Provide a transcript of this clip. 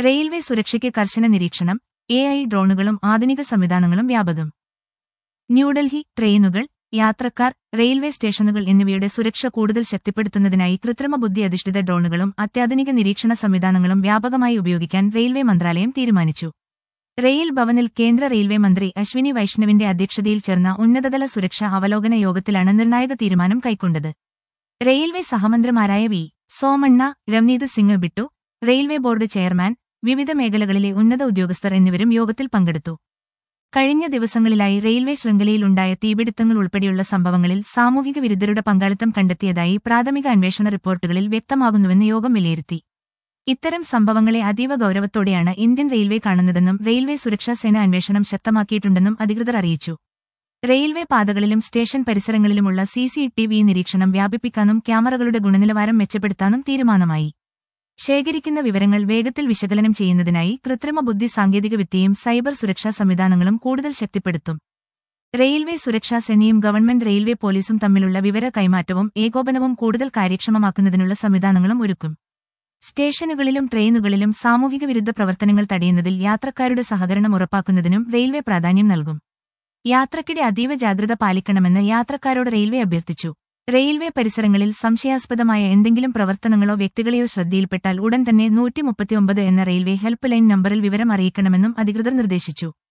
railway സുരക്ഷയ്ക്ക് കർശന നിരീക്ഷണം എ ഐ ഡ്രോണുകളും ആധുനിക സംവിധാനങ്ങളും വ്യാപകം ന്യൂഡൽഹി ട്രെയിനുകൾ യാത്രക്കാർ റെയിൽവേ സ്റ്റേഷനുകൾ എന്നിവയുടെ സുരക്ഷ കൂടുതൽ ശക്തിപ്പെടുത്തുന്നതിനായി കൃത്രിമ ബുദ്ധി അധിഷ്ഠിത ഡ്രോണുകളും അത്യാധുനിക നിരീക്ഷണ സംവിധാനങ്ങളും വ്യാപകമായി ഉപയോഗിക്കാൻ റെയിൽവേ മന്ത്രാലയം തീരുമാനിച്ചു റെയിൽ ഭവനിൽ കേന്ദ്ര റെയിൽവേ മന്ത്രി അശ്വിനി വൈഷ്ണവിന്റെ അധ്യക്ഷതയിൽ ചേർന്ന ഉന്നതതല സുരക്ഷാ അവലോകന യോഗത്തിലാണ് നിർണായക തീരുമാനം കൈക്കൊണ്ടത് റെയിൽവേ സഹമന്ത്രിമാരായ V Somanna Ravneet Singh Bittu railway board chairman വിവിധ മേഖലകളിലെ ഉന്നത ഉദ്യോഗസ്ഥർ എന്നിവരും യോഗത്തിൽ പങ്കെടുത്തു കഴിഞ്ഞ ദിവസങ്ങളിലായി റെയിൽവേ ശൃംഖലയിലുണ്ടായ തീപിടുത്തങ്ങൾ ഉൾപ്പെടെയുള്ള സംഭവങ്ങളിൽ സാമൂഹിക വിരുദ്ധരുടെ പങ്കാളിത്തം കണ്ടെത്തിയതായി പ്രാഥമിക അന്വേഷണ റിപ്പോർട്ടുകളിൽ വ്യക്തമാകുന്നുവെന്ന് യോഗം വിലയിരുത്തി ഇത്തരം സംഭവങ്ങളെ അതീവ ഗൌരവത്തോടെയാണ് ഇന്ത്യൻ റെയിൽവേ കാണുന്നതെന്നും റെയിൽവേ സുരക്ഷാ സേന അന്വേഷണം ശക്തമാക്കിയിട്ടുണ്ടെന്നും അധികൃതർ അറിയിച്ചു റെയിൽവേ പാതകളിലും സ്റ്റേഷൻ പരിസരങ്ങളിലുമുള്ള സി സി ടി വി നിരീക്ഷണം വ്യാപിപ്പിക്കാനും ക്യാമറകളുടെ ഗുണനിലവാരം മെച്ചപ്പെടുത്താനും തീരുമാനമായി ശേഖരിക്കുന്ന വിവരങ്ങൾ വേഗത്തിൽ വിശകലനം ചെയ്യുന്നതിനായി കൃത്രിമ ബുദ്ധി സാങ്കേതികവിദ്യയും സൈബർ സുരക്ഷാ സംവിധാനങ്ങളും കൂടുതൽ ശക്തിപ്പെടുത്തും റെയിൽവേ സുരക്ഷാ സേനയും ഗവൺമെന്റ് റെയിൽവേ പോലീസും തമ്മിലുള്ള വിവര കൈമാറ്റവും ഏകോപനവും കൂടുതൽ കാര്യക്ഷമമാക്കുന്നതിനുള്ള സംവിധാനങ്ങളും ഒരുക്കും സ്റ്റേഷനുകളിലും ട്രെയിനുകളിലും സാമൂഹിക വിരുദ്ധ പ്രവർത്തനങ്ങൾ തടയുന്നതിൽ യാത്രക്കാരുടെ സഹകരണം ഉറപ്പാക്കുന്നതിനും റെയിൽവേ പ്രാധാന്യം നൽകും യാത്രക്കിടെ അതീവ ജാഗ്രത പാലിക്കണമെന്ന് യാത്രക്കാരോട് റെയിൽവേ അഭ്യർത്ഥിച്ചു റെയിൽവേ പരിസരങ്ങളിൽ സംശയാസ്പദമായ എന്തെങ്കിലും പ്രവർത്തനങ്ങളോ വ്യക്തികളെയോ ശ്രദ്ധയിൽപ്പെട്ടാൽ ഉടൻ തന്നെ നൂറ്റി മുപ്പത്തിയൊമ്പത് എന്ന റെയിൽവേ ഹെൽപ്പ് ലൈൻ നമ്പറിൽ വിവരം അറിയിക്കണമെന്നും അധികൃതർ നിർദ്ദേശിച്ചു